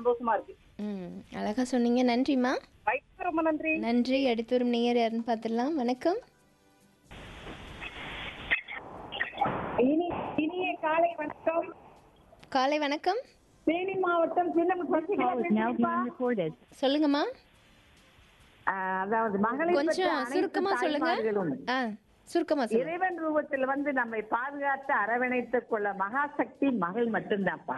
சந்தோஷமா இருக்கு ம் அழகா சொன்னீங்க நன்றிம்மா வயசுக்கு ரொம்ப நன்றி நன்றி அடுத்து வரும் நேயர் யாருன்னு பார்த்துடலாம் வணக்கம் இனி இனிய காலை வணக்கம் காலை வணக்கம் தேனி மாவட்டம் சின்னம் சொல்லுங்கம்மா அதாவது மகளை கொஞ்சம் சுருக்கமா சொல்லுங்க ஆ சுருக்கமா சொல்லுங்க இறைவன் ரூபத்தில் வந்து நம்மை பாதுகாத்து அரவணைத்துக் கொள்ள மகாசக்தி மகள் மட்டும்தான்ப்பா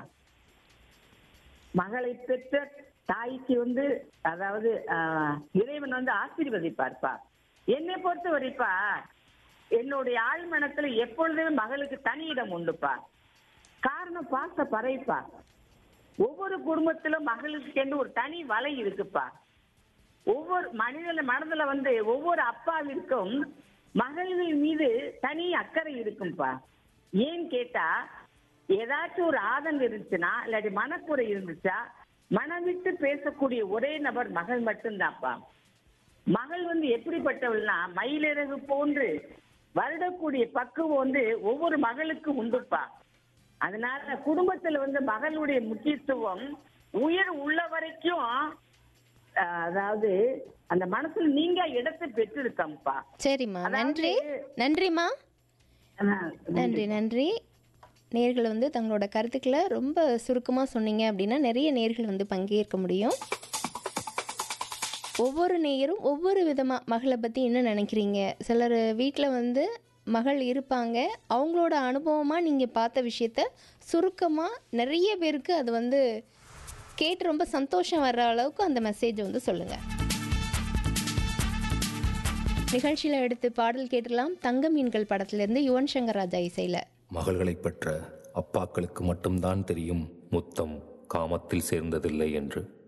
மகளை பெற்ற தாய்க்கு வந்து அதாவது ஆஹ், இறைவன் வந்து ஆசீர்வதிப்பார்ப்பா என்னை பொறுத்த வரைப்பா என்னுடைய ஆழ்மனத்துல எப்பொழுதுமே மகளுக்கு தனி இடம் உண்டுப்பா காரணம் பாச பறைப்பா ஒவ்வொரு குடும்பத்திலும் மகளுக்கு ஒரு தனி வலை இருக்குப்பா ஒவ்வொரு மனிதன மனதுல வந்து ஒவ்வொரு அப்பாவிற்கும் மகளிர் மீது தனி அக்கறை இருக்கும்பா ஏன்னு கேட்டா ஏதாச்சும் ஒரு ஆதங்கம் இருந்துச்சுன்னா இல்லாட்டி மனக்குறை இருந்துச்சா மனம் விட்டு பேசக்கூடிய ஒரே நபர் மகள் மட்டும்தான்ப்பா மகள் வந்து எப்படிப்பட்டவள்னா மயிலிறகு போன்று வருடக்கூடிய பக்குவம் வந்து ஒவ்வொரு மகளுக்கும் உண்டுப்பா அதனால குடும்பத்துல வந்து மகளுடைய முக்கியத்துவம் உயர் உள்ள வரைக்கும் அஹ், அதாவது அந்த மனசுல நீங்க இடத்தை பெற்றிருக்கம்ப்பா சரிம்மா அதாவது- நன்றி நன்றிம்மா அஹ், நன்றி நன்றி நேர்கள் வந்து தங்களோட கருத்துக்களை ரொம்ப சுருக்கமாக சொன்னீங்க அப்படின்னா நிறைய நேர்கள் வந்து பங்கேற்க முடியும் ஒவ்வொரு நேயரும் ஒவ்வொரு விதமாக மகளை பற்றி என்ன நினைக்கிறீங்க சிலர் வீட்டில் வந்து மகள் இருப்பாங்க அவங்களோட அனுபவமாக நீங்கள் பார்த்த விஷயத்த சுருக்கமாக நிறைய பேருக்கு அது வந்து கேட்டு ரொம்ப சந்தோஷம் வர்ற அளவுக்கு அந்த மெசேஜை வந்து சொல்லுங்கள் நிகழ்ச்சியில் எடுத்து பாடல் கேட்டுடலாம் தங்க மீன்கள் படத்துலேருந்து யுவன் சங்கர் ராஜா இசையில் மகள்களைப் பெற்ற அப்பாக்களுக்கு மட்டும்தான் தெரியும் முத்தம் காமத்தில் சேர்ந்ததில்லை என்று